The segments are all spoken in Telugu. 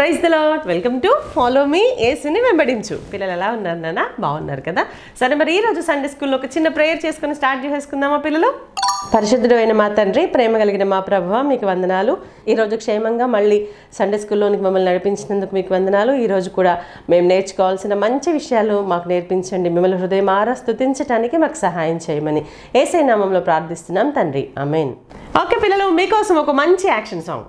Praise the Lord welcome to follow me ఏసుని వెంబడించు పిల్లలు ఎలా ఉన్నారు నాన్న బాగున్నారు కదా సరే మరి ఈ రోజు సండే స్కూల్లో ఒక చిన్న ప్రేయర్ చేసుకుని స్టార్ట్ చేసేసుకుందామా పిల్లలు పరిశుద్ధుడు అయిన మా తండ్రి ప్రేమ కలిగిన మా ప్రభువ మీకు వందనాలు ఈరోజు క్షేమంగా మళ్ళీ సండే స్కూల్లోనికి మమ్మల్ని నడిపించినందుకు మీకు వందనాలు ఈరోజు కూడా మేము నేర్చుకోవాల్సిన మంచి విషయాలు మాకు నేర్పించండి మిమ్మల్ని హృదయమారా స్తుతించడానికి మాకు సహాయం చేయమని ఏసై నామంలో ప్రార్థిస్తున్నాం తండ్రి అమేన్ ఓకే పిల్లలు మీకోసం ఒక మంచి యాక్షన్ సాంగ్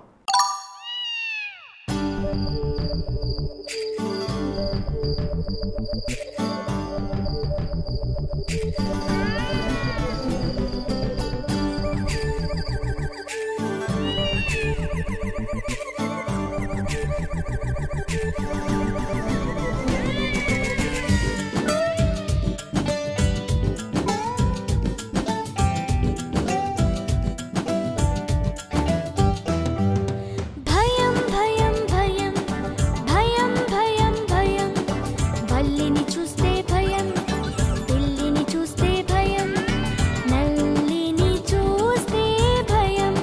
భయం భయం భయం భయం భయం భయం బల్లిని చూస్తే భయం పిల్లిని చూస్తే భయం నల్లిని చూస్తే భయం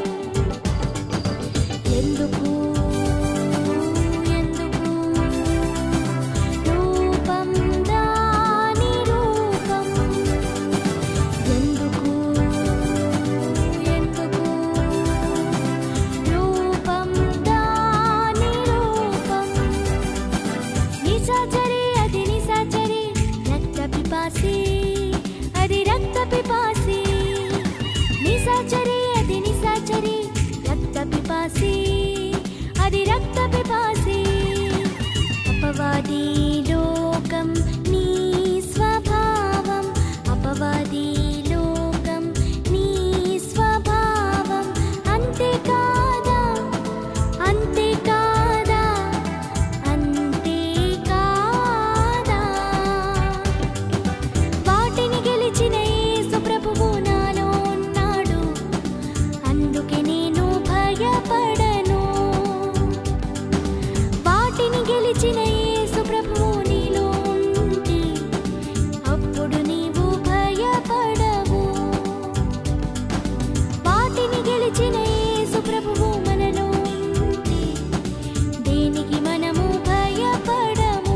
ఎందుకు ఎందుకు రూపం దాని రూపం ఎందుకు ఎందుకు రూపం దాని రూపం నిశాచరి అది నిశాచరి రక్త పిపాసి అది రక్త పిపాసి నిశాచరి అది నిశాచరి రక్త పిపాసి అది రక్త పిపాసి అపవాది లోకం నీ స్వభావం అపవాది లోకం నీ స్వభావం అంతే కాదా అంతే కాదా అంతే కాదా వాటిని గెలిచిన యేసు ప్రభువు నాలో ఉన్నాడు అందుకే నేను భయపడను వాటిని గెలిచిన యేసు ప్రభువు నీలో ఉంటే అప్పుడు నీవు భయపడవు వాటిని గెలిచిన యేసు ప్రభువు మనలో ఉంటే దేనికి మనము భయపడము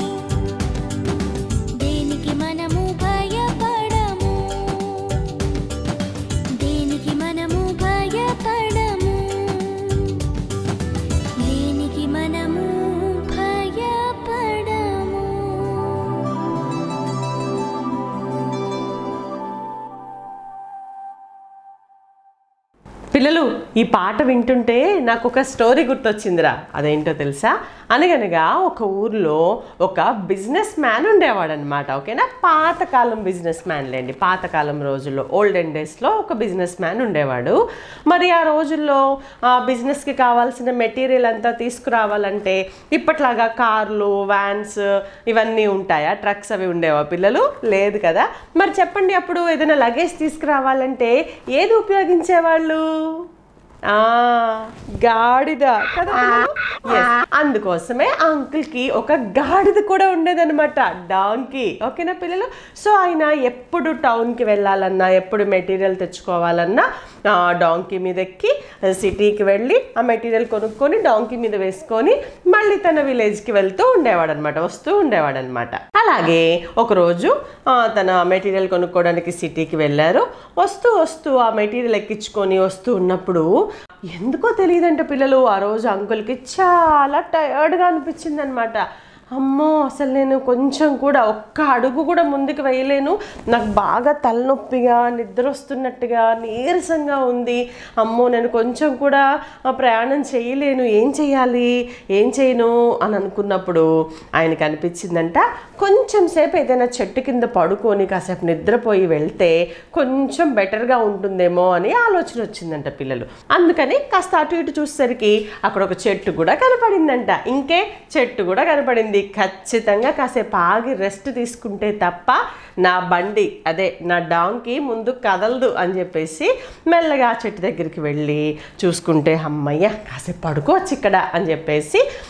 దేనికి మనము భయపడము దేనికి మనము భయపడము దేనికి మనము భయపడము పిల్లలు ఈ పాట వింటుంటే నాకు ఒక స్టోరీ గుర్తొచ్చిందిరా అదేంటో తెలుసా అనగనగా ఒక ఊర్లో ఒక బిజినెస్ మ్యాన్ ఉండేవాడు అనమాట ఓకేనా పాతకాలం బిజినెస్ మ్యాన్లేండి పాతకాలం రోజుల్లో ఓల్డెన్ డేస్లో ఒక బిజినెస్ మ్యాన్ ఉండేవాడు మరి ఆ రోజుల్లో ఆ బిజినెస్కి కావాల్సిన మెటీరియల్ అంతా తీసుకురావాలంటే ఇప్పట్లాగా కార్లు వ్యాన్స్ ఇవన్నీ ఉంటాయా ట్రక్స్ అవి ఉండేవా పిల్లలు లేదు కదా మరి చెప్పండి అప్పుడు ఏదైనా లగేజ్ తీసుకురావాలంటే ఏది ఉపయోగించేవాళ్ళు ఆ గాడిద కదా పిల్లలు? Yes. అందుకోసమే ఆ అంకుల్కి ఒక గాడిద కూడా ఉండేదన్నమాట డాంకీ ఓకేనా పిల్లలు సో ఆయన ఎప్పుడు టౌన్కి వెళ్ళాలన్నా ఎప్పుడు మెటీరియల్ తెచ్చుకోవాలన్నా ఆ డాంకీ మీద ఎక్కి సిటీకి వెళ్ళి ఆ మెటీరియల్ కొనుక్కొని డాంకీ మీద వేసుకొని మళ్ళీ తన విలేజ్కి వెళ్తూ ఉండేవాడు అనమాట వస్తూ ఉండేవాడు అనమాట అలాగే ఒకరోజు ఆ, తన మెటీరియల్ కొనుక్కోవడానికి సిటీకి వెళ్ళారు వస్తూ వస్తూ ఆ మెటీరియల్ ఎక్కించుకొని వస్తూ ఉన్నప్పుడు ఎందుకో తెలియదంటే పిల్లలు ఆ రోజు అంకుల్కి చాలా టయర్డ్గా అనిపించింది అనమాట అమ్మో అసలు నేను కొంచెం కూడా ఒక్క అడుగు కూడా ముందుకు వేయలేను నాకు బాగా తలనొప్పిగా నిద్ర వస్తున్నట్టుగా నీరసంగా ఉంది అమ్మో నేను కొంచెం కూడా ఆ, ప్రయాణం చేయలేను ఏం చేయాలి ఏం చేయను అని అనుకున్నప్పుడు ఆయనకు అనిపించిందంట కొంచెం సేపు ఏదైనా చెట్టు కింద పడుకొని కాసేపు నిద్రపోయి వెళ్తే కొంచెం బెటర్గా ఉంటుందేమో అని ఆలోచన వచ్చిందంట పిల్లలు అందుకని కాస్త అటు ఇటు చూసేసరికి అక్కడ ఒక చెట్టు కూడా కనపడిందంట ఇంకే చెట్టు కూడా కనపడింది ఖచ్చితంగా కాసేపు ఆగి రెస్ట్ తీసుకుంటే తప్ప నా బండి అదే నా డాంకి ముందు కదలదు అని చెప్పేసి మెల్లగా ఆ చెట్టు దగ్గరికి వెళ్ళి చూసుకుంటే అమ్మయ్య కాసేపు పడుకోవచ్చు ఇక్కడ అని చెప్పేసి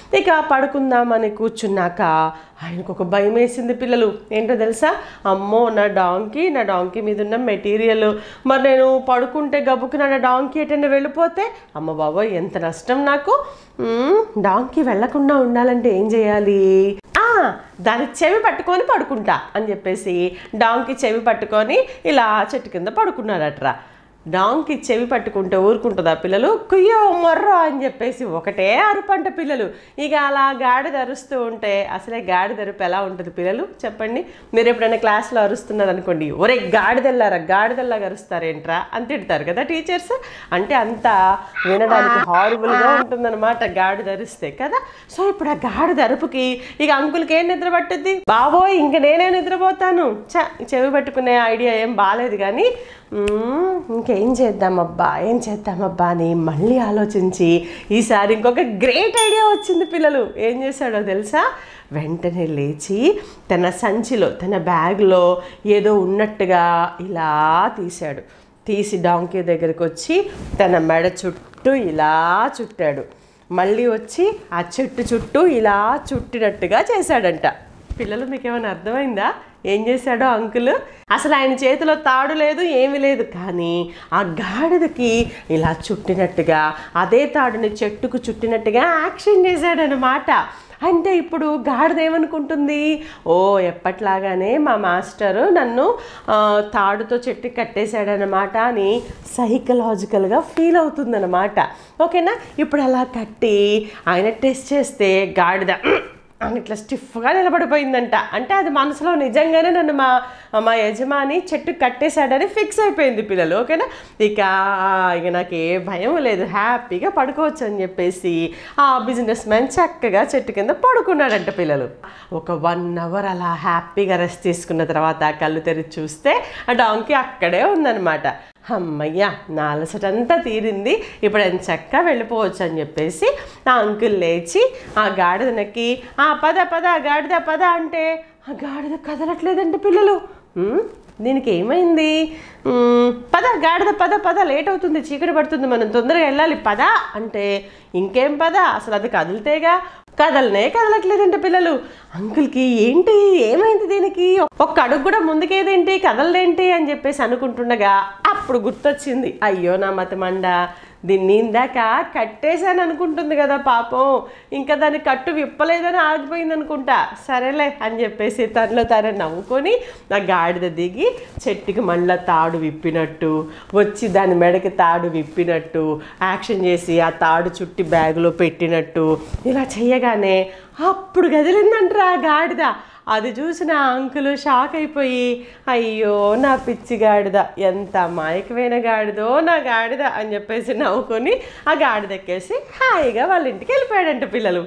ఇక పడుకుందామని కూర్చున్నాక ఆయనకు ఒక భయం వేసింది పిల్లలు ఏంటో తెలుసా అమ్మో నా డాంకీ నా డాంకీ మీద ఉన్న మెటీరియల్ మరి నేను పడుకుంటే గబుకు నా డాంకీ ఎటైనా వెళ్ళిపోతే అమ్మ బాబోయ్ ఎంత నష్టం నాకు మ్మ్, డాంకీ వెళ్లకుండా ఉండాలంటే ఏం చేయాలి ఆ, దాని చెవి పట్టుకొని పడుకుంటా అని చెప్పేసి డాంకి చెవి పట్టుకొని ఇలా చెట్టు కింద పడుకున్నారట్రా డాంకి చెవి పట్టుకుంటే ఊరుకుంటుందా పిల్లలు కుయ్యో మొర్రో అని చెప్పేసి ఒకటే అరుపంట పిల్లలు ఇక అలా గాడిద అరుస్తూ ఉంటే అసలే గాడిద అరుపు ఎలా ఉంటుంది పిల్లలు చెప్పండి మీరు ఎప్పుడైనా క్లాస్లో అరుస్తున్నారు అనుకోండి ఒరే గాడిదెల్లారా గాడిదల్లాగా అరుస్తారేంట్రా అని తిడతారు కదా టీచర్స్ అంటే అంత వినడానికి హారబుల్గా ఉంటుందన్నమాట గాడిద అరిస్తే కదా సో ఇప్పుడు ఆ గాడిద అరుపుకి ఇక అంకుల్కి ఏం నిద్ర పట్టుద్ది బాబోయ్ ఇంక నేనే నిద్రపోతాను చ చెవి పట్టుకునే ఐడియా ఏం బాగాలేదు కానీ మ్మ్, ఇంకేం చేద్దామబ్బా ఏం చేద్దామబ్బా అని మళ్ళీ ఆలోచించి ఈసారి ఇంకొక గ్రేట్ ఐడియా వచ్చింది పిల్లలు ఏం చేశాడో తెలుసా వెంటనే లేచి తన సంచిలో తన బ్యాగ్లో ఏదో ఉన్నట్టుగా ఇలా తీశాడు తీసి డాంకీ దగ్గరికి వచ్చి తన మెడ చుట్టూ ఇలా చుట్టాడు మళ్ళీ వచ్చి ఆ చెట్టు చుట్టూ ఇలా చుట్టినట్టుగా చేశాడంట పిల్లలు మీకు ఏమైనా అర్థమైందా ఏం చేశాడో అంకుల్ అసలు ఆయన చేతిలో తాడు లేదు ఏమీ లేదు కానీ ఆ గాడిదకి ఇలా చుట్టినట్టుగా అదే తాడుని చెట్టుకు చుట్టినట్టుగా యాక్షన్ చేశాడనమాట అంటే ఇప్పుడు గాడిద ఏమనుకుంటుంది ఓ ఎప్పట్లాగానే మా మాస్టరు నన్ను ఆ, తాడుతో చెట్టు కట్టేశాడనమాట అని సైకలాజికల్గా ఫీల్ అవుతుందన్నమాట ఓకేనా ఇప్పుడు అలా కట్టి ఆయన టెస్ట్ చేస్తే గాడిద అని ఇట్లా స్టిఫ్గా నిలబడిపోయిందంట అంటే అది మనసులో నిజంగానే నన్ను మా మా యజమాని చెట్టు కట్టేశాడని ఫిక్స్ అయిపోయింది పిల్లలు ఓకేనా ఇక ఇక నాకు ఏ భయం లేదు హ్యాపీగా పడుకోవచ్చు అని చెప్పేసి ఆ బిజినెస్ మ్యాన్ చక్కగా చెట్టు కింద పడుకున్నాడంట పిల్లలు ఒక వన్ అవర్ అలా హ్యాపీగా రెస్ట్ తీసుకున్న తర్వాత కళ్ళు తెరిచి చూస్తే ఆ డాంకి అక్కడే ఉందన్నమాట అమ్మయ్య నా అలసటంతా తీరింది ఇప్పుడు ఆయన చక్కగా వెళ్ళిపోవచ్చు అని చెప్పేసి ఆ అంకుల్ లేచి ఆ గాడిదనకి ఆ పద పద గాడిద పద అంటే ఆ గాడిద కదలట్లేదంటే పిల్లలు "ఉమ్, దీనికి ఏమైంది "ఉమ్, పద గాడిద పద పద లేట్ అవుతుంది చీకటి పడుతుంది మనం తొందరగా వెళ్ళాలి పద అంటే ఇంకేం పద అసలు అది కదిలితేగా కదలనే కదలట్లేదంటే పిల్లలు అంకుల్కి ఏంటి ఏమైంది దీనికి ఒక్క అడుగు కూడా ముందుకేదేంటి కదలదేంటి అని చెప్పేసి అనుకుంటుండగా అప్పుడు గుర్తొచ్చింది అయ్యో నా మతమండ దీన్ని ఇందాక కట్టేశాను అనుకుంటుంది కదా పాపం ఇంకా దాని కట్టు విప్పలేదని ఆగిపోయింది అనుకుంటా సరేలే అని చెప్పేసి తనలో తన నవ్వుకొని నా గాడిద దిగి చెట్టుకి మళ్ళీ తాడు విప్పినట్టు వచ్చి దాని మెడకి తాడు విప్పినట్టు యాక్షన్ చేసి ఆ తాడు చుట్టి బ్యాగులో పెట్టినట్టు ఇలా చేయగానే అప్పుడు కదిలిందంటరా ఆ గాడిద అది చూసిన ఆ అంకులు షాక్ అయిపోయి అయ్యో నా పిచ్చి గాడిద ఎంత మాయకమైన గాడిదో నా గాడిద అని చెప్పేసి నవ్వుకొని ఆ గాడిద ఎక్కేసి హాయిగా వాళ్ళ ఇంటికి వెళ్ళిపోయాడంట పిల్లలు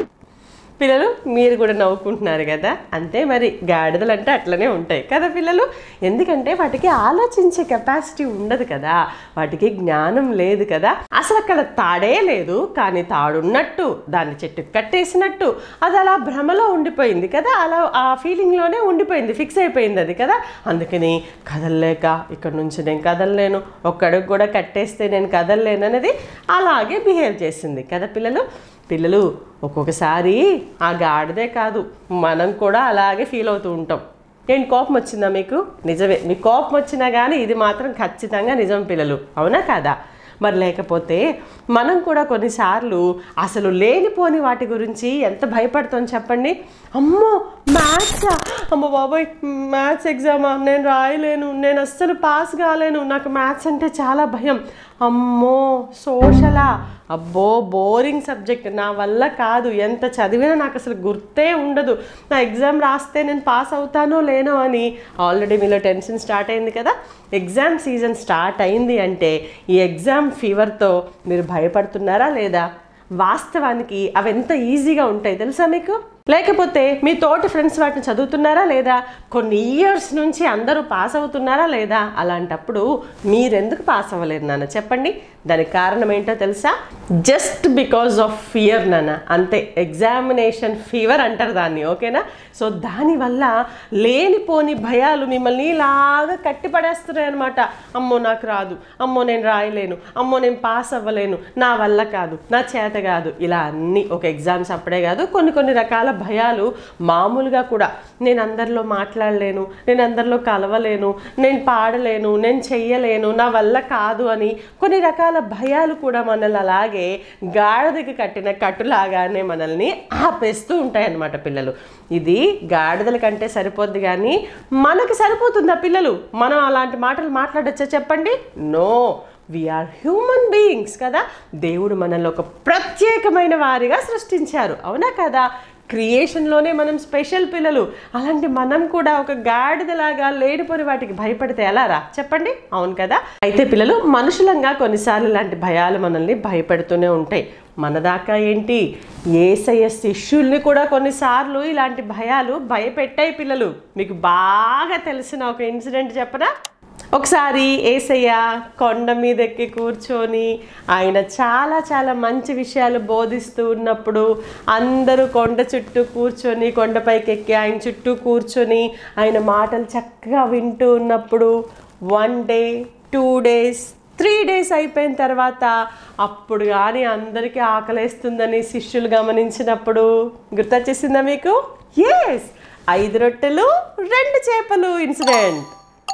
పిల్లలు మీరు కూడా నవ్వుకుంటున్నారు కదా అంతే మరి గాడిదలు అంటే అట్లనే ఉంటాయి కదా పిల్లలు ఎందుకంటే వాటికి ఆలోచించే కెపాసిటీ ఉండదు కదా వాటికి జ్ఞానం లేదు కదా అసలు అక్కడ తాడే లేదు కానీ తాడున్నట్టు దాన్ని చెట్టు కట్టేసినట్టు అది అలా భ్రమలో ఉండిపోయింది కదా అలా ఆ ఫీలింగ్లోనే ఉండిపోయింది ఫిక్స్ అయిపోయింది అది కదా అందుకని కదలలేక ఇక్కడ నుంచి నేను కదలలేను ఒక్కడికి కూడా కట్టేస్తే నేను కదలలేను అనేది అలాగే బిహేవ్ చేసింది కదా పిల్లలు పిల్లలు ఒక్కొక్కసారి ఆ గాడిదే కాదు మనం కూడా అలాగే ఫీల్ అవుతూ ఉంటాం ఏంటి కోపం వచ్చిందా మీకు నిజమే మీకు కోపం వచ్చినా కానీ ఇది మాత్రం ఖచ్చితంగా నిజం పిల్లలు అవునా కాదా మరి లేకపోతే మనం కూడా కొన్నిసార్లు అసలు లేనిపోని వాటి గురించి ఎంత భయపడతాం చెప్పండి అమ్మో మ్యాథ్సా అమ్మో బాబోయ్ మ్యాథ్స్ ఎగ్జామా నేను రాయలేను నేను అస్సలు పాస్ కాలేను నాకు మ్యాథ్స్ అంటే చాలా భయం అమ్మో సోషలా అబ్బో బోరింగ్ సబ్జెక్ట్ నా వల్ల కాదు ఎంత చదివినా నాకు అసలు గుర్తే ఉండదు నా ఎగ్జామ్ రాస్తే నేను పాస్ అవుతానో లేనో అని ఆల్రెడీ మీలో టెన్షన్ స్టార్ట్ అయింది కదా ఎగ్జామ్ సీజన్ స్టార్ట్ అయింది అంటే ఈ ఎగ్జామ్ ఫీవర్తో మీరు భయపడుతున్నారా లేదా వాస్తవానికి అవి ఎంత ఈజీగా ఉంటాయి తెలుసా మీకు లేకపోతే మీ తోటి ఫ్రెండ్స్ వాటిని చదువుతున్నారా లేదా కొన్ని ఇయర్స్ నుంచి అందరూ పాస్ అవుతున్నారా లేదా అలాంటప్పుడు మీరెందుకు పాస్ అవ్వలేదు నాన్న చెప్పండి దానికి కారణం ఏంటో తెలుసా జస్ట్ బికాజ్ ఆఫ్ ఫియర్ నాన్న అంతే ఎగ్జామినేషన్ ఫీవర్ అంటారు దాన్ని ఓకేనా సో దానివల్ల లేనిపోని భయాలు మిమ్మల్ని ఇలాగా కట్టి పడేస్తున్నాయి అనమాట అమ్మో నాకు రాదు అమ్మో నేను రాయలేను అమ్మో నేను పాస్ అవ్వలేను నా వల్ల కాదు నా చేత కాదు ఇలా అన్ని ఒక ఎగ్జామ్స్ అప్పుడే కాదు కొన్ని కొన్ని రకాల భయాలు మామూలుగా కూడా నేను అందరిలో మాట్లాడలేను నేను అందరిలో కలవలేను నేను పాడలేను నేను చెయ్యలేను నా వల్ల కాదు అని కొన్ని రకాల భయాలు కూడా మనల్ని అలాగే గాడిదకి కట్టిన కట్టులాగానే మనల్ని ఆపేస్తూ ఉంటాయన్నమాట పిల్లలు ఇది గాడిదల కంటే సరిపోద్ది కానీ మనకు సరిపోతుందా పిల్లలు మనం అలాంటి మాటలు మాట్లాడొచ్చా చెప్పండి నో వీఆర్ హ్యూమన్ బీయింగ్స్ కదా దేవుడు మనల్ని ఒక ప్రత్యేకమైన వారిగా సృష్టించారు అవునా కదా క్రియేషన్లోనే మనం స్పెషల్ పిల్లలు అలాంటి మనం కూడా ఒక గాడిదలాగా లేడిపోని వాటికి భయపడితే ఎలా రా చెప్పండి అవును కదా అయితే పిల్లలు మనుషులంగా కొన్నిసార్లు ఇలాంటి భయాలు మనల్ని భయపెడుతూనే ఉంటాయి మన దాకా ఏంటి ఏసయ్య శిష్యుల్ని కూడా కొన్నిసార్లు ఇలాంటి భయాలు భయపెట్టాయి పిల్లలు మీకు బాగా తెలిసిన ఒక ఇన్సిడెంట్ చెప్పరా ఒకసారి ఏసయ్య కొండ మీద ఎక్కి కూర్చొని ఆయన చాలా చాలా మంచి విషయాలు బోధిస్తూ ఉన్నప్పుడు అందరూ కొండ చుట్టూ కూర్చొని కొండపైకి ఎక్కి ఆయన చుట్టూ కూర్చొని ఆయన మాటలు చక్కగా వింటూ ఉన్నప్పుడు one day two days three days అయిపోయిన తర్వాత అప్పుడు కానీ అందరికీ ఆకలేస్తుందని శిష్యులు గమనించినప్పుడు గుర్తొచ్చేసిందా మీకు ఎస్ ఐదు రొట్టెలు రెండు చేపలు ఇన్సిడెంట్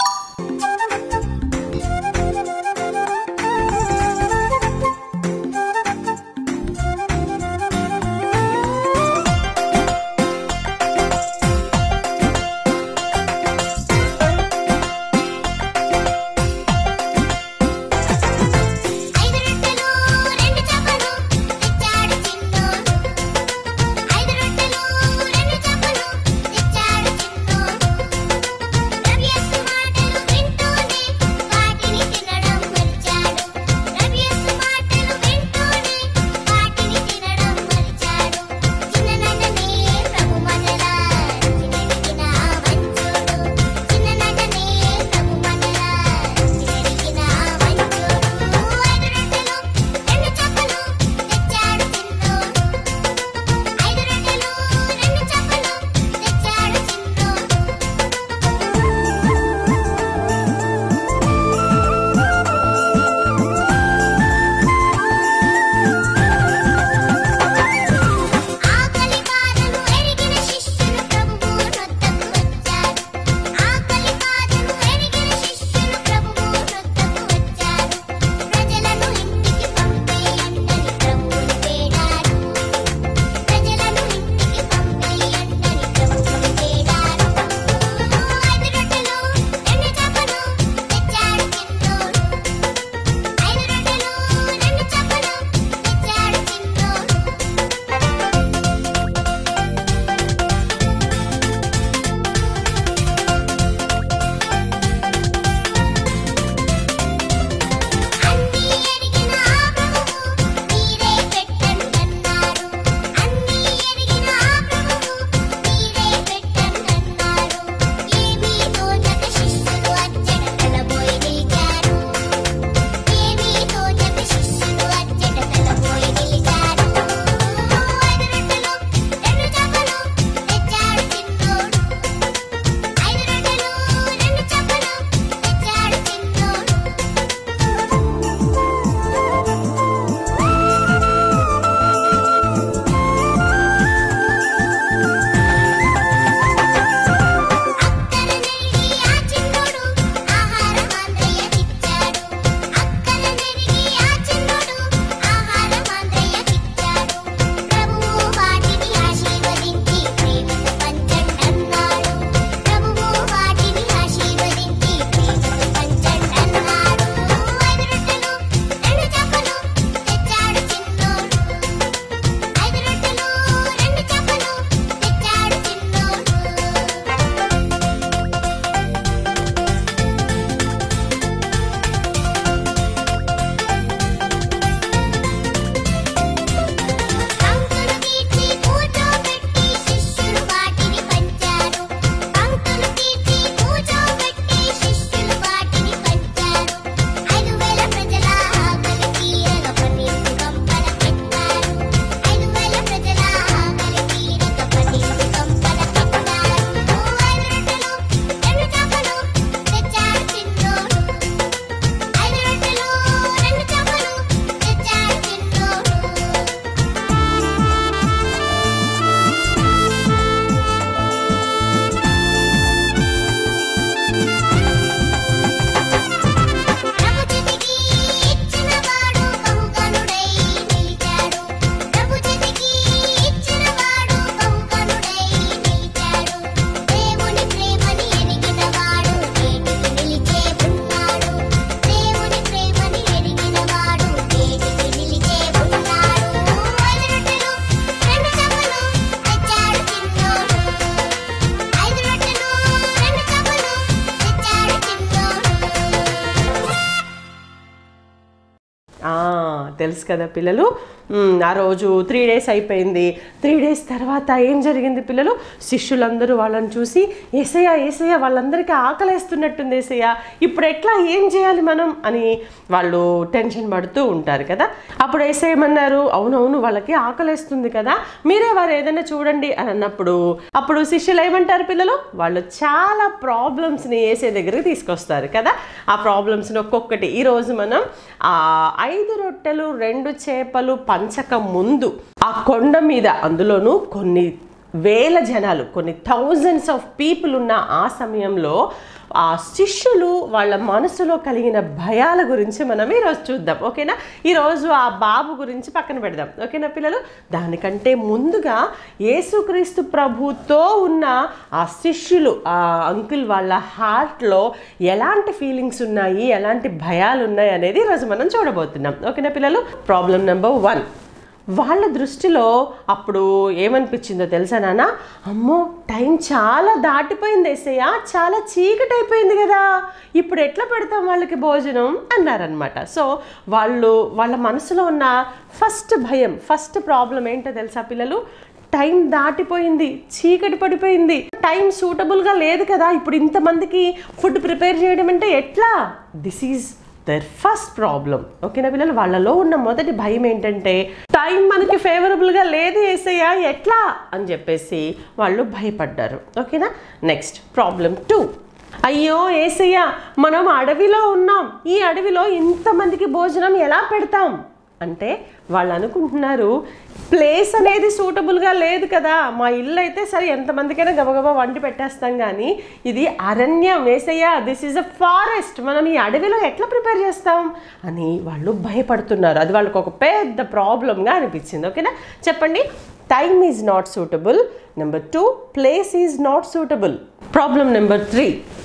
ఐదు రొట్టెలు రెండు చేపలు తెచ్చాడు చిన్నోడు ఐదు రొట్టెలు రెండు చేపలు తెచ్చాడు చిన్నోడు రవి యేసు తెలుసు కదా పిల్లలు మ్, ఆ రోజు త్రీ డేస్ అయిపోయింది త్రీ డేస్ తర్వాత ఏం జరిగింది పిల్లలు శిష్యులందరూ వాళ్ళని చూసి ఏసయ్య ఏసయ్య వాళ్ళందరికీ ఆకలేస్తున్నట్టుంది ఏసయ్య ఇప్పుడు ఎట్లా ఏం చేయాలి మనం అని వాళ్ళు టెన్షన్ పడుతూ ఉంటారు కదా అప్పుడు ఏసయ్య ఏమన్నారు అవునవును వాళ్ళకి ఆకలేస్తుంది కదా మీరే వారు ఏదైనా చూడండి అని అన్నప్పుడు అప్పుడు శిష్యులు ఏమంటారు పిల్లలు వాళ్ళు చాలా ప్రాబ్లమ్స్ని ఏసే దగ్గరికి తీసుకొస్తారు కదా ఆ ప్రాబ్లమ్స్ని ఒక్కొక్కటి ఈరోజు మనం ఆ ఐదు రొట్టెలు రెండు చేపలు పంచక ముందు ఆ కొండ మీద అందులోనూ కొన్ని వేల జనాలు కొన్ని థౌజండ్స్ ఆఫ్ పీపుల్ ఉన్న ఆ సమయంలో ఆ శిష్యులు వాళ్ళ మనసులో కలిగిన భయాల గురించి మనం ఈరోజు చూద్దాం ఓకేనా ఈరోజు ఆ బాబు గురించి పక్కన పెడదాం ఓకేనా పిల్లలు దానికంటే ముందుగా యేసుక్రీస్తు ప్రభుతో ఉన్న ఆ శిష్యులు ఆ అంకుల్ వాళ్ళ హార్ట్లో ఎలాంటి ఫీలింగ్స్ ఉన్నాయి ఎలాంటి భయాలు ఉన్నాయి అనేది ఈరోజు మనం చూడబోతున్నాం ఓకేనా పిల్లలు ప్రాబ్లం నెంబర్ వన్ వాళ్ళ దృష్టిలో అప్పుడు ఏమనిపించిందో తెలుసా నాన్న అమ్మో టైం చాలా దాటిపోయింది ఏసయ్య చాలా చీకటి అయిపోయింది కదా ఇప్పుడు ఎట్లా పెడతాం వాళ్ళకి భోజనం అన్నారనమాట సో వాళ్ళు వాళ్ళ మనసులో ఉన్న ఫస్ట్ భయం ఫస్ట్ ప్రాబ్లం ఏంటో తెలుసా పిల్లలు టైం దాటిపోయింది చీకటి పడిపోయింది టైం సూటబుల్గా లేదు కదా ఇప్పుడు ఇంతమందికి ఫుడ్ ప్రిపేర్ చేయడం అంటే ఎట్లా this is the first problem ఓకేనా పిల్లలు వాళ్ళలో ఉన్న మొదటి భయం ఏంటంటే టైం మనకి ఫేవరబుల్గా లేదు ఏసయ్యా ఎట్లా అని చెప్పేసి వాళ్ళు భయపడ్డారు ఓకేనా నెక్స్ట్ ప్రాబ్లం టూ అయ్యో ఏసయ్య మనం అడవిలో ఉన్నాం ఈ అడవిలో ఇంతమందికి భోజనం ఎలా పెడతాం అంటే వాళ్ళు అనుకుంటున్నారు ప్లేస్ అనేది సూటబుల్గా లేదు కదా మా ఇల్లు అయితే సరే ఎంతమందికైనా గబగబా వండి పెట్టేస్తాం కానీ ఇది అరణ్యం వేసయ్యా దిస్ ఈజ్ అ ఫారెస్ట్ మనం ఈ అడవిలో ఎట్లా ప్రిపేర్ చేస్తాం అని వాళ్ళు భయపడుతున్నారు అది వాళ్ళకి ఒక పెద్ద ప్రాబ్లంగా అనిపించింది ఓకేనా చెప్పండి time is not suitable number two place is not suitable problem number three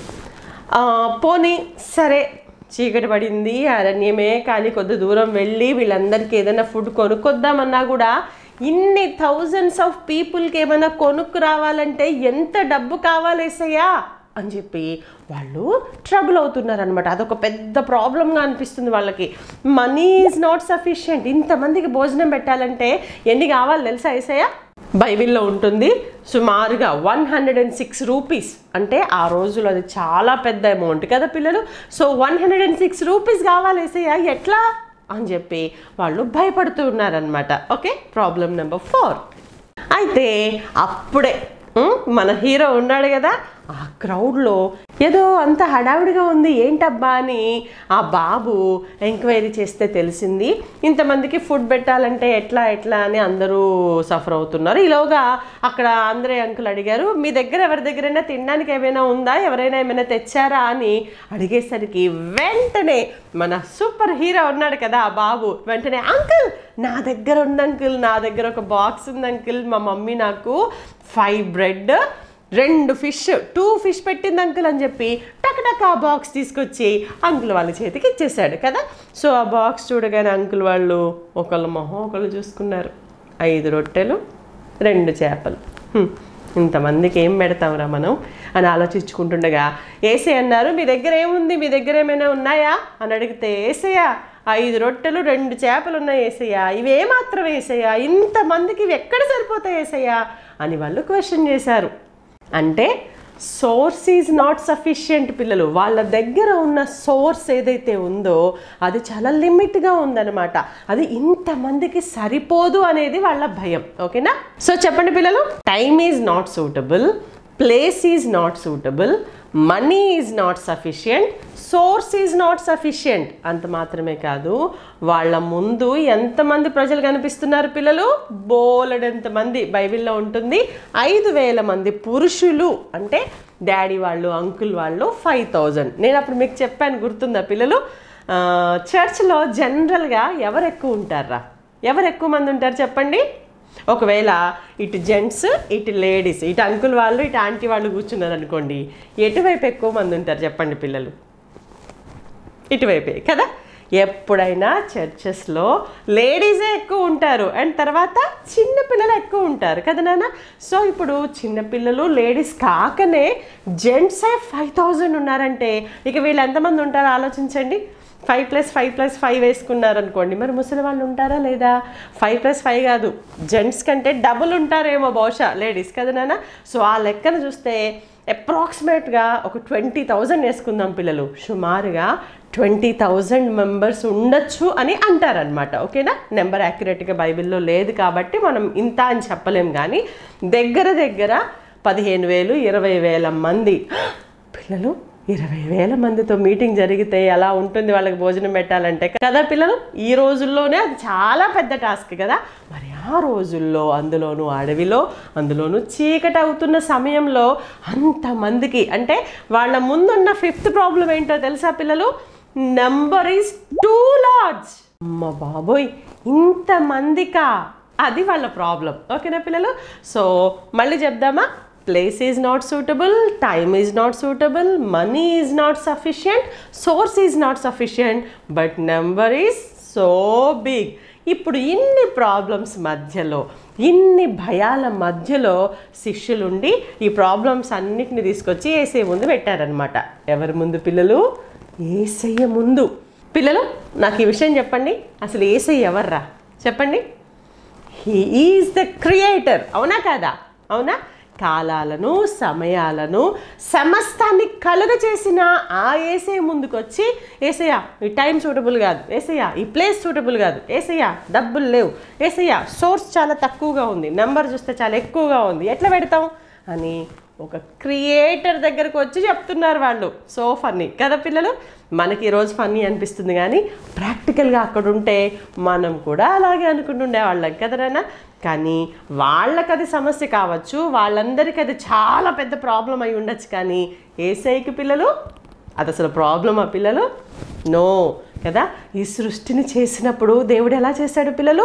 పోనీ సరే చీకటి పడింది అరణ్యమే కానీ కొద్ది దూరం వెళ్ళి వీళ్ళందరికీ ఏదైనా ఫుడ్ కొనుక్కొద్దామన్నా కూడా ఇన్ని థౌజండ్స్ ఆఫ్ పీపుల్కి ఏమైనా కొనుక్కు రావాలంటే ఎంత డబ్బు కావాలేసయ్యా అని చెప్పి వాళ్ళు ట్రబుల్ అవుతున్నారు అనమాట అదొక పెద్ద ప్రాబ్లంగా అనిపిస్తుంది వాళ్ళకి మనీ ఈజ్ నాట్ సఫిషియంట్ ఇంతమందికి భోజనం పెట్టాలంటే ఎన్ని కావాలి తెలుసా ఏసయ్య బైబిల్లో ఉంటుంది సుమారుగా one hundred and six rupees అంటే ఆ రోజులో అది చాలా పెద్ద అమౌంట్ కదా పిల్లలు so one hundred and six rupees కావాలి ఏసయ్య ఎట్లా అని చెప్పి వాళ్ళు భయపడుతూ ఉన్నారనమాట ఓకే ప్రాబ్లం నెంబర్ ఫోర్ అయితే అప్పుడే ఉమ్, మన హీరో ఉన్నాడు కదా ఆ క్రౌడ్లో ఏదో అంత హడావిడిగా ఉంది ఏంటబ్బా అని ఆ బాబు ఎంక్వైరీ చేస్తే తెలిసింది ఇంతమందికి ఫుడ్ పెట్టాలంటే ఎట్లా ఎట్లా అని అందరూ సఫర్ అవుతున్నారు ఈలోగా అక్కడ అందరే అంకుల్ అడిగారు మీ దగ్గర ఎవరి దగ్గరైనా తినడానికి ఏమైనా ఉందా ఎవరైనా ఏమైనా తెచ్చారా అని అడిగేసరికి వెంటనే మన సూపర్ హీరో ఉన్నాడు కదా ఆ బాబు వెంటనే అంకుల్ నా దగ్గర ఉంది అంకుల్ నా దగ్గర ఒక బాక్స్ ఉంది అంకుల్ మా మమ్మీ నాకు ఫైవ్ బ్రెడ్ రెండు ఫిష్ టూ ఫిష్ పెట్టింది అంకుల్ అని చెప్పి టక్ ఆ బాక్స్ తీసుకొచ్చి అంకుల్ వాళ్ళ చేతికి ఇచ్చేసాడు కదా సో ఆ బాక్స్ చూడగానే అంకుల్ వాళ్ళు ఒకళ్ళ మొహం ఒకళ్ళు చూసుకున్నారు ఐదు రొట్టెలు రెండు చేపలు హ్మ్, ఇంతమందికి ఏం పెడతాంరా మనం అని ఆలోచించుకుంటుండగా ఏసే అన్నారు మీ దగ్గర ఏముంది మీ దగ్గర ఏమైనా ఉన్నాయా అని అడిగితే ఏసయ్యా ఐదు రొట్టెలు రెండు చేపలు ఉన్నాయి ఏసయ్యా ఇవి ఏమాత్రం ఏసయ్యా ఇంతమందికి ఇవి ఎక్కడ సరిపోతాయి ఏసయ్యా అని వాళ్ళు క్వశ్చన్ చేశారు అంటే సోర్స్ ఈజ్ నాట్ సఫిషియంట్ పిల్లలు వాళ్ళ దగ్గర ఉన్న సోర్స్ ఏదైతే ఉందో అది చాలా లిమిట్గా ఉందన్నమాట అది ఇంతమందికి సరిపోదు అనేది వాళ్ళ భయం ఓకేనా సో చెప్పండి పిల్లలు time is not suitable place is not suitable money is not sufficient source is not sufficient అంత మాత్రమే కాదు వాళ్ళ ముందు ఎంతమంది ప్రజలు కనిపిస్తున్నారు పిల్లలు బోలెడంత మంది బైబిల్లో ఉంటుంది ఐదు వేల మంది పురుషులు అంటే డాడీ వాళ్ళు అంకుల్ వాళ్ళు ఫైవ్ థౌజండ్ నేను అప్పుడు మీకు చెప్పాను గుర్తుందా పిల్లలు ఆ, చర్చ్లో జనరల్గా ఎవరు ఎక్కువ ఉంటారా ఎవరు ఎక్కువ మంది ఉంటారు చెప్పండి ఒకవేళ ఇటు జెంట్స్ ఇటు లేడీస్ ఇటు అంకుల్ వాళ్ళు ఇటు ఆంటీ వాళ్ళు కూర్చున్నారు అనుకోండి ఎటువైపు ఎక్కువ మంది ఉంటారు చెప్పండి పిల్లలు ఇటువైపే కదా ఎప్పుడైనా చర్చెస్లో లేడీసే ఎక్కువ ఉంటారు అండ్ తర్వాత చిన్న పిల్లలు ఎక్కువ ఉంటారు కదా నాన్న సో ఇప్పుడు చిన్నపిల్లలు లేడీస్ కాకనే జెంట్సే ఫైవ్ థౌజండ్ ఉన్నారంటే ఇక వీళ్ళు ఎంతమంది ఉంటారో ఆలోచించండి five plus five plus five వేసుకున్నారు అనుకోండి మరి ముసలి వాళ్ళు ఉంటారా లేదా ఫైవ్ ప్లస్ ఫైవ్ కాదు జెంట్స్ కంటే డబుల్ ఉంటారేమో బహుశా లేడీస్ కదా నాన్న సో ఆ లెక్కను చూస్తే అప్రాక్సిమేట్గా ఒక ట్వంటీ థౌజండ్ వేసుకుందాం పిల్లలు సుమారుగా ట్వంటీ థౌజండ్ మెంబర్స్ ఉండొచ్చు అని అంటారనమాట ఓకేనా నెంబర్ యాక్యురేట్గా బైబిల్లో లేదు కాబట్టి మనం ఇంత అని చెప్పలేం కానీ దగ్గర దగ్గర పదిహేను వేలు ఇరవై వేల మంది పిల్లలు ఇరవై వేల మందితో మీటింగ్ జరిగితే ఎలా ఉంటుంది వాళ్ళకి భోజనం పెట్టాలంటే కదా పిల్లలు ఈ రోజుల్లోనే అది చాలా పెద్ద టాస్క్ కదా మరి ఆ రోజుల్లో అందులోనూ అడవిలో అందులోనూ చీకటి అవుతున్న సమయంలో అంతమందికి అంటే వాళ్ళ ముందున్న ఫిఫ్త్ ప్రాబ్లం ఏంటో తెలుసా పిల్లలు నెంబర్ ఈస్ టూ లార్డ్స్ అమ్మ బాబోయ్ ఇంతమందికా అది వాళ్ళ ప్రాబ్లం ఓకేనా పిల్లలు సో మళ్ళీ చెప్దామా place is not suitable time is not suitable money is not sufficient source is not sufficient but number is so big ఇప్పుడు ఇన్ని ప్రాబ్లమ్స్ మధ్యలో ఇన్ని భయాల మధ్యలో శిష్యులుండి ఈ ప్రాబ్లమ్స్ అన్నిటిని తీసుకొచ్చి ఏసే ముందు పెట్టారనమాట ఎవరి ముందు పిల్లలు ఏసయ్య ముందు పిల్లలు నాకు ఈ విషయం చెప్పండి అసలు ఏసయ్య ఎవర్రా చెప్పండి హీ ఈజ్ ద క్రియేటర్ అవునా కాదా అవునా కాలాలను సమయాలను సమస్తాన్ని కలుగ చేసిన ఆ ఏసే ముందుకొచ్చి ఏసయ్య ఈ టైం సూటబుల్ కాదు ఏసయ్య ఈ ప్లేస్ సూటబుల్ కాదు ఏసయ్య డబ్బులు లేవు ఏసయ్య సోర్స్ చాలా తక్కువగా ఉంది నెంబర్ చూస్తే చాలా ఎక్కువగా ఉంది ఎట్లా పెడతాం అని ఒక క్రియేటర్ దగ్గరకు వచ్చి చెప్తున్నారు వాళ్ళు సో ఫన్నీ కదా పిల్లలు మనకి ఈరోజు ఫన్నీ అనిపిస్తుంది కానీ ప్రాక్టికల్గా అక్కడ ఉంటే మనం కూడా అలాగే అనుకుంటుండే వాళ్ళం కదరా కానీ వాళ్ళకి అది సమస్య కావచ్చు వాళ్ళందరికీ అది చాలా పెద్ద ప్రాబ్లం అయి ఉండొచ్చు కానీ ఏసైకి పిల్లలు అది అసలు ప్రాబ్లమా పిల్లలు నో కదా ఈ సృష్టిని చేసినప్పుడు దేవుడు ఎలా చేశాడు పిల్లలు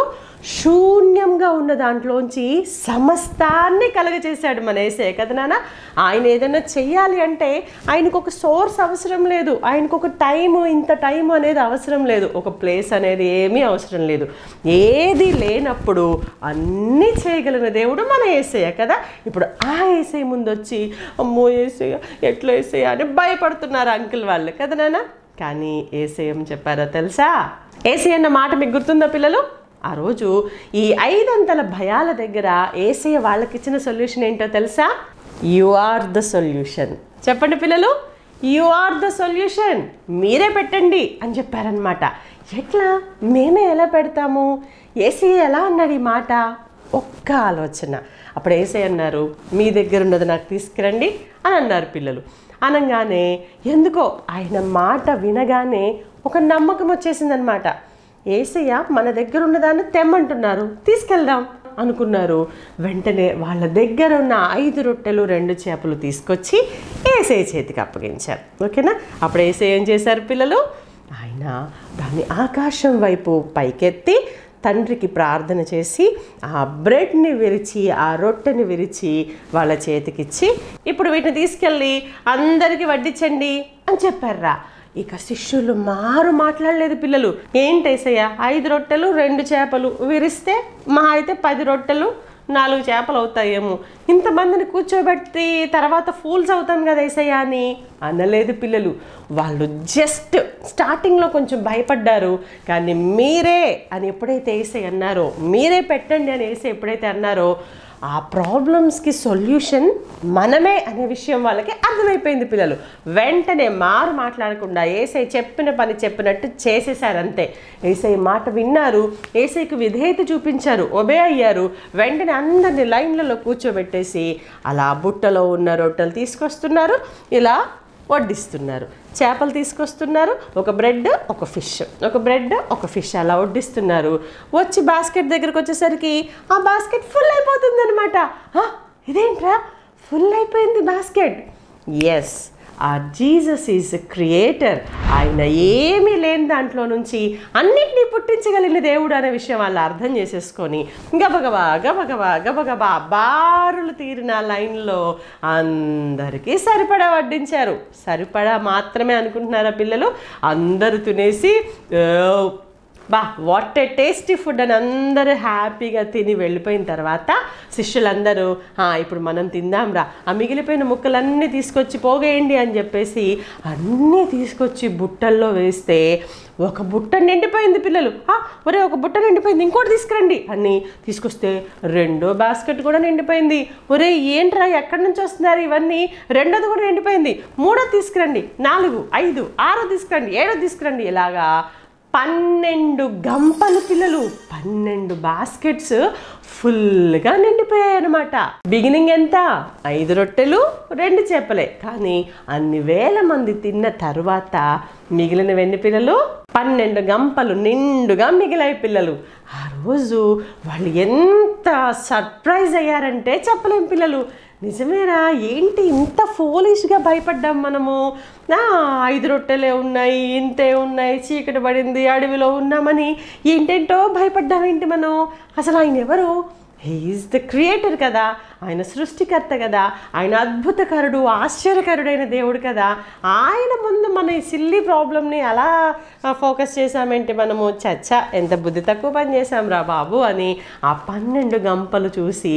శూన్యంగా ఉన్న దాంట్లోంచి సమస్తాన్ని కలగచేశాడు మన ఏసే కదా నాన్న ఆయన ఏదైనా చెయ్యాలి అంటే ఆయనకు ఒక సోర్స్ అవసరం లేదు ఆయనకు ఒక టైము ఇంత టైం అనేది అవసరం లేదు ఒక ప్లేస్ అనేది ఏమీ అవసరం లేదు ఏది లేనప్పుడు అన్నీ చేయగలిగిన దేవుడు మన ఏసయ్య కదా ఇప్పుడు ఆ ఏసై ముందు వచ్చి అమ్మో ఏసయ్య ఎట్లా ఏసయ్య అని భయపడుతున్నారు అంకుల్ వాళ్ళు కదా నాన్న కానీ ఏసీఎం చెప్పారో తెలుసా ఏసీ అన్న మాట మీకు గుర్తుందా పిల్లలు ఆ రోజు ఈ ఐదంతల భయాల దగ్గర ఏసయ్య వాళ్ళకి ఇచ్చిన సొల్యూషన్ ఏంటో తెలుసా యు ఆర్ ద సొల్యూషన్ చెప్పండి పిల్లలు యు ఆర్ ద సొల్యూషన్ మీరే పెట్టండి అని చెప్పారనమాట ఎట్లా మేమే ఎలా పెడతాము ఏసీ ఎలా అన్నాడు ఈ మాట ఒక్క ఆలోచన అప్పుడు ఏసై అన్నారు మీ దగ్గర ఉన్నది నాకు తీసుకురండి అని అన్నారు పిల్లలు అనగానే ఎందుకో ఆయన మాట వినగానే ఒక నమ్మకం వచ్చేసిందనమాట ఏసయ్య మన దగ్గర ఉన్నదాన్ని తెమ్మంటున్నారు తీసుకెళ్దాం అనుకున్నారు వెంటనే వాళ్ళ దగ్గర ఉన్న ఐదు రొట్టెలు రెండు చేపలు తీసుకొచ్చి ఏసయ్య చేతికి అప్పగించారు ఓకేనా అప్పుడు ఏసయ్య ఏం చేశారు పిల్లలు ఆయన దాన్ని ఆకాశం వైపు పైకెత్తి తండ్రికి ప్రార్థన చేసి ఆ బ్రెడ్ని విరిచి ఆ రొట్టెని విరిచి వాళ్ళ చేతికిచ్చి ఇప్పుడు వీటిని తీసుకెళ్ళి అందరికీ వడ్డించండి అని చెప్పారా ఇక శిష్యులు మారు మాట్లాడలేదు పిల్లలు ఏంటేసయ్య ఐదు రొట్టెలు రెండు చేపలు విరిస్తే మా అయితే పది రొట్టెలు నాలుగు చేపలు అవుతాయేమో ఇంతమందిని కూర్చోబెట్టి తర్వాత ఫూల్స్ అవుతాం కదా ఏసయ్య అని అనలేదు పిల్లలు వాళ్ళు జస్ట్ స్టార్టింగ్లో కొంచెం భయపడ్డారు కానీ మీరే అని ఎప్పుడైతే వేసే అన్నారో మీరే పెట్టండి అని వేసే ఎప్పుడైతే అన్నారో ఆ ప్రాబ్లమ్స్కి సొల్యూషన్ మనమే అనే విషయం వాళ్ళకి అర్థమైపోయింది పిల్లలు వెంటనే మారు మాట్లాడకుండా ఏసై చెప్పిన పని చెప్పినట్టు చేసేసారు అంతే ఏసై మాట విన్నారు ఏసైకి విధేయత చూపించారు ఒబే అయ్యారు వెంటనే అందరిని లైన్లలో కూర్చోబెట్టేసి అలా బుట్టలో ఉన్న రొట్టెలు తీసుకొస్తున్నారు ఇలా వడ్డిస్తున్నారు చేపలు తీసుకొస్తున్నారు ఒక బ్రెడ్ ఒక ఫిష్ ఒక బ్రెడ్ ఒక ఫిష్ అలా వడ్డిస్తున్నారు వచ్చి బాస్కెట్ దగ్గరకు వచ్చేసరికి ఆ బాస్కెట్ ఫుల్ అయిపోతుంది అనమాట ఇదేంట్రా ఫుల్ అయిపోయింది బాస్కెట్ ఎస్ ఆ జీసస్ ఈజ్ క్రియేటర్ ఆయన ఏమీ లేని దాంట్లో నుంచి అన్నిటినీ పుట్టించగలిగిన దేవుడు అనే విషయం వాళ్ళు అర్థం చేసేసుకొని గబగబా గబగబా గబగబా బారులు తీరిన లైన్లో అందరికీ సరిపడా వడ్డించారు సరిపడా మాత్రమే అనుకుంటున్నారా పిల్లలు అందరూ తినేసి "ఓ, బా వాట్ ఏ టేస్టీ ఫుడ్ అని అందరూ హ్యాపీగా తిని వెళ్ళిపోయిన తర్వాత శిష్యులందరూ "ఆ, ఇప్పుడు మనం తిందాంరా ఆ మిగిలిపోయిన ముక్కలన్నీ తీసుకొచ్చి పోగేయండి అని చెప్పేసి అన్నీ తీసుకొచ్చి బుట్టల్లో వేస్తే ఒక బుట్ట నిండిపోయింది పిల్లలు "ఆ, ఒరే ఒక బుట్ట నిండిపోయింది ఇంకోటి తీసుకురండి అని తీసుకొస్తే రెండో బాస్కెట్ కూడా నిండిపోయింది ఒరే ఏంట్రా ఎక్కడి నుంచి వస్తున్నారు ఇవన్నీ రెండోది కూడా నిండిపోయింది మూడో తీసుకురండి నాలుగు ఐదు ఆరో తీసుకురండి ఏడో తీసుకురండి ఇలాగా పన్నెండు గంపలు పిల్లలు పన్నెండు బాస్కెట్స్ ఫుల్గా నిండిపోయాయి అనమాట బిగినింగ్ ఎంత ఐదు రొట్టెలు రెండు చేపలే కానీ అన్ని వేల మంది తిన్న తర్వాత మిగిలిన వెండి పిల్లలు పన్నెండు గంపలు నిండుగా మిగిలాయి పిల్లలు ఆ రోజు వాళ్ళు ఎంత సర్ప్రైజ్ అయ్యారంటే చెప్పలేం పిల్లలు నిజమేరా ఏంటి ఇంత ఫోలిష్గా భయపడ్డాం మనము ఆ, ఐదు రొట్టెలే ఉన్నాయి ఇంతే ఉన్నాయి చీకటి పడింది అడవిలో ఉన్నామని ఏంటేంటో భయపడ్డామేంటి మనం అసలు ఆయన ఎవరు హీఈస్ ద క్రియేటర్ కదా ఆయన సృష్టికర్త కదా ఆయన అద్భుతకరుడు ఆశ్చర్యకరుడైన దేవుడు కదా ఆయన ముందు మన ఈ సిల్లీ ప్రాబ్లమ్ని అలా ఫోకస్ చేసామేంటి మనము చచ్చ ఎంత బుద్ధి తక్కువ పని చేసాం రా బాబు అని ఆ పన్నెండు గంపలు చూసి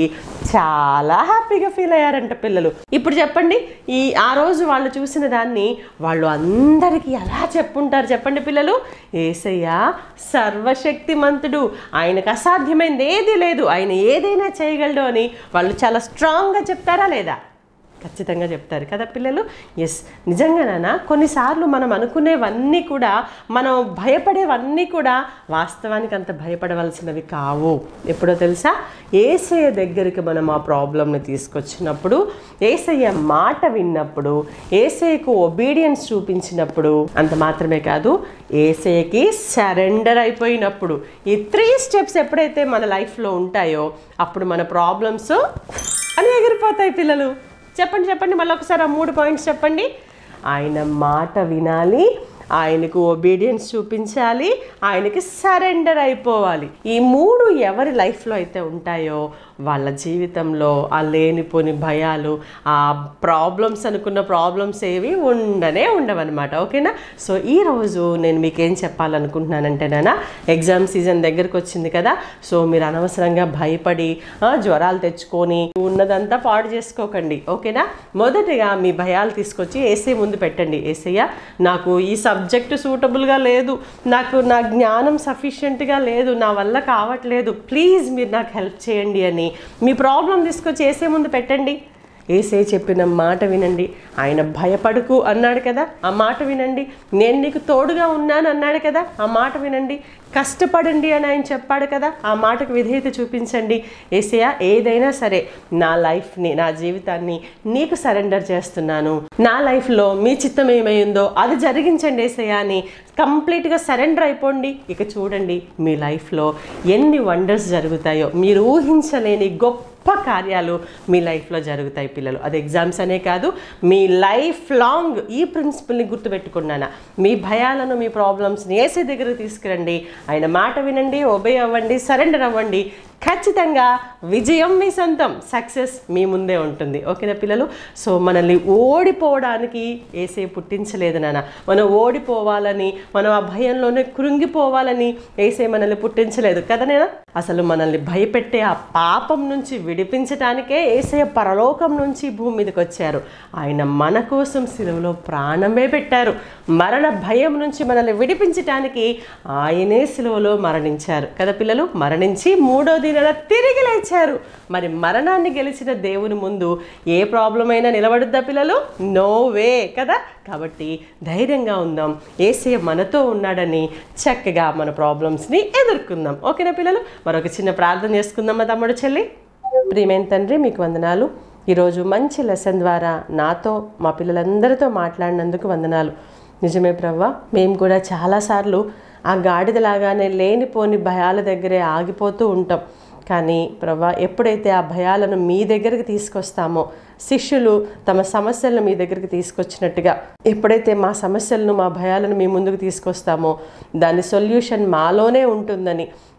చాలా హ్యాపీగా ఫీల్ అయ్యారంట పిల్లలు ఇప్పుడు చెప్పండి ఈ ఆ రోజు వాళ్ళు చూసిన దాన్ని వాళ్ళు అందరికీ ఎలా చెప్పుంటారు చెప్పండి పిల్లలు ఏసయ్య సర్వశక్తిమంతుడు ఆయనకు అసాధ్యమైంది ఏది లేదు ఆయన ఏదైనా చేయగలడు అని వాళ్ళు చాలా స్ట్రాంగ్గా చెప్తారా లేదా ఖచ్చితంగా చెప్తారు కదా పిల్లలు ఎస్ నిజంగానా కొన్నిసార్లు మనం అనుకునేవన్నీ కూడా మనం భయపడేవన్నీ కూడా వాస్తవానికి అంత భయపడవలసినవి కావు ఎప్పుడో తెలుసా ఏసయ్య దగ్గరికి మనం ఆ ప్రాబ్లమ్ని తీసుకొచ్చినప్పుడు ఏసయ్య మాట విన్నప్పుడు ఏసయ్యకు ఒబీడియన్స్ చూపించినప్పుడు అంత మాత్రమే కాదు ఏసయ్యకి సరెండర్ అయిపోయినప్పుడు ఈ త్రీ స్టెప్స్ ఎప్పుడైతే మన లైఫ్లో ఉంటాయో అప్పుడు మన ప్రాబ్లమ్స్ అని ఎగిరిపోతాయి పిల్లలు చెప్పండి చెప్పండి మళ్ళీ ఒకసారి ఆ మూడు పాయింట్స్ చెప్పండి ఆయన మాట వినాలి ఆయనకు ఒబీడియన్స్ చూపించాలి ఆయనకి సరెండర్ అయిపోవాలి ఈ మూడు ఎవరి లైఫ్లో అయితే ఉంటాయో వాళ్ళ జీవితంలో ఆ లేనిపోని భయాలు ఆ ప్రాబ్లమ్స్ అనుకున్న ప్రాబ్లమ్స్ ఏవి ఉండనే ఉండవన్నమాట ఓకేనా సో ఈరోజు నేను మీకు ఏం చెప్పాలనుకుంటున్నానంటే నాన్న ఎగ్జామ్ సీజన్ దగ్గరకు వచ్చింది కదా సో మీరు అనవసరంగా భయపడి ఆ, జ్వరాలు తెచ్చుకొని ఉన్నదంతా పాడు చేసుకోకండి ఓకేనా మొదటిగా మీ భయాలు తీసుకొచ్చి ఏసీ ముందు పెట్టండి ఏసయ్య నాకు ఈ సబ్జెక్టు సూటబుల్గా లేదు నాకు నా జ్ఞానం సఫిషియెంట్గా లేదు నా వల్ల కావట్లేదు ప్లీజ్ మీరు నాకు హెల్ప్ చేయండి అని మీ ప్రాబ్లం తీసుకొచ్చి ఏసే ముందు పెట్టండి ఏసే చెప్పిన మాట వినండి ఆయన భయపడుకు అన్నాడు కదా ఆ మాట వినండి నేను నీకు తోడుగా ఉన్నాను అన్నాడు కదా ఆ మాట వినండి కష్టపడండి అని ఆయన చెప్పాడు కదా ఆ మాటకు విధేయత చూపించండి ఏసయ్య ఏదైనా సరే నా లైఫ్ని నా జీవితాన్ని నీకు సరెండర్ చేస్తున్నాను నా లైఫ్లో మీ చిత్తం ఏమైందో అది జరిగించండి ఏసయ్య అని కంప్లీట్గా సరెండర్ అయిపోండి ఇక చూడండి మీ లైఫ్లో ఎన్ని వండర్స్ జరుగుతాయో మీరు ఊహించలేని గొప్ప గొప్ప కార్యాలు మీ లైఫ్లో జరుగుతాయి పిల్లలు అది ఎగ్జామ్స్ అనే కాదు మీ లైఫ్ లాంగ్ ఈ ప్రిన్సిపల్ని గుర్తుపెట్టుకున్నాను మీ భయాలను మీ ప్రాబ్లమ్స్ని ఏసే దగ్గర తీసుకురండి ఆయన మాట వినండి ఒబే అవ్వండి సరెండర్ అవ్వండి ఖచ్చితంగా విజయం మీ సొంతం సక్సెస్ మీ ముందే ఉంటుంది ఓకేనా పిల్లలు సో మనల్ని ఓడిపోవడానికి ఏసే పుట్టించలేదు నాన్న మనం ఓడిపోవాలని మనం ఆ భయంలోనే కృంగిపోవాలని ఏసే మనల్ని పుట్టించలేదు కదా నేనా అసలు మనల్ని భయపెట్టే ఆ పాపం నుంచి విడిపించటానికే ఏసయ పరలోకం నుంచి భూమి మీదకి వచ్చారు ఆయన మన కోసం సిలువలో ప్రాణమే పెట్టారు మరణ భయం నుంచి మనల్ని విడిపించటానికి ఆయనే సిలువలో మరణించారు కదా పిల్లలు మరణించి మూడో దిన తిరిగి లేచారు మరి మరణాన్ని గెలిచిన దేవుని ముందు ఏ ప్రాబ్లం అయినా నిలబడుద్దా పిల్లలు నో వే కదా కాబట్టి ధైర్యంగా ఉందాం ఏసే మనతో ఉన్నాడని చక్కగా మన ప్రాబ్లమ్స్ని ఎదుర్కొందాం ఓకేనా పిల్లలు మరొక చిన్న ప్రార్థన చేసుకుందాం మా తమ్ముడు చెల్లి ప్రియమైన తండ్రి మీకు వందనాలు ఈరోజు మంచి లెసన్ ద్వారా నాతో మా పిల్లలందరితో మాట్లాడినందుకు వందనాలు నిజమే ప్రవ్వ మేము కూడా చాలాసార్లు ఆ గాడిదలాగానే లేనిపోని భయాల దగ్గరే ఆగిపోతూ ఉంటాం కానీ ప్రభా ఎప్పుడైతే ఆ భయాలను మీ దగ్గరికి తీసుకొస్తామో శిష్యులు తమ సమస్యలను మీ దగ్గరికి తీసుకొచ్చినట్టుగా ఎప్పుడైతే మా సమస్యలను మా భయాలను మీ ముందుకు తీసుకొస్తామో దాని సొల్యూషన్ మాలోనే ఉంటుందని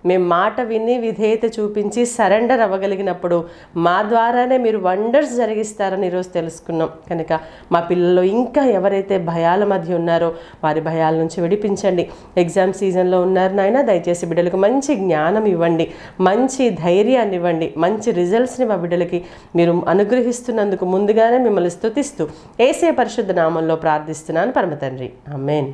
మేము మాట విని విధేయత చూపించి సరెండర్ అవ్వగలిగినప్పుడు మా ద్వారానే మీరు వండర్స్ జరిగిస్తారని ఈరోజు తెలుసుకున్నాం కనుక మా పిల్లలు ఇంకా ఎవరైతే భయాల మధ్య ఉన్నారో వారి భయాల నుంచి విడిపించండి ఎగ్జామ్ సీజన్లో ఉన్నారు నాయన దయచేసి బిడ్డలకు మంచి జ్ఞానం ఇవ్వండి మంచి ధైర్యాన్ని ఇవ్వండి మంచి రిజల్ట్స్ని మా బిడ్డలకి మీరు అనుగ్రహిస్తున్నందుకు ముందుగానే మిమ్మల్ని స్తుతిస్తూ ఏసే పరిశుద్ధ నామంలో ప్రార్థిస్తున్నాను పరమ తండ్రి అమ్మేన్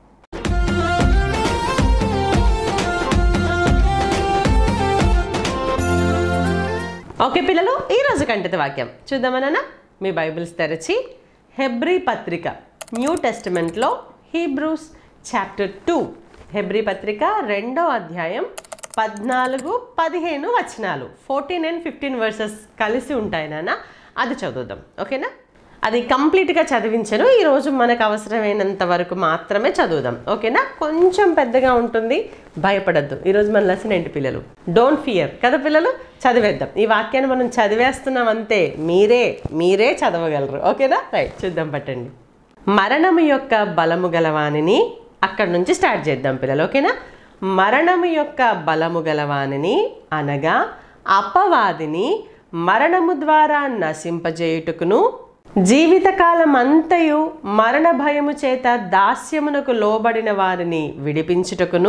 ఓకే పిల్లలు ఈరోజు కంటిత వాక్యం చూద్దామన్నా మీ బైబిల్స్ తెరచి హెబ్రీ పత్రిక న్యూ టెస్టిమెంట్లో హీబ్రూస్ చాప్టర్ టూ హెబ్రీ పత్రిక రెండో అధ్యాయం పద్నాలుగు పదిహేను వచనాలు ఫోర్టీన్ అండ్ ఫిఫ్టీన్ వర్సెస్ కలిసి ఉంటాయి నాన్న అది చదువుదాం ఓకేనా అది కంప్లీట్గా చదివించను ఈరోజు మనకు అవసరమైనంత వరకు మాత్రమే చదువుదాం ఓకేనా కొంచెం పెద్దగా ఉంటుంది భయపడద్దు ఈరోజు మన లెసన్ ఏంటి పిల్లలు డోంట్ ఫియర్ కదా పిల్లలు చదివేద్దాం ఈ వాక్యాన్ని మనం చదివేస్తున్నాం అంతే మీరే మీరే చదవగలరు ఓకేనా రైట్ చూద్దాం పట్టండి మరణము యొక్క బలము గలవానిని అక్కడ నుంచి స్టార్ట్ చేద్దాం పిల్లలు ఓకేనా మరణము యొక్క బలము గలవానిని అనగా అపవాదిని మరణము ద్వారా నశింపజేయుటకును జీవితకాలం అంతయు మరణ భయము చేత దాస్యమునకు లోబడిన వారిని విడిపించుటకును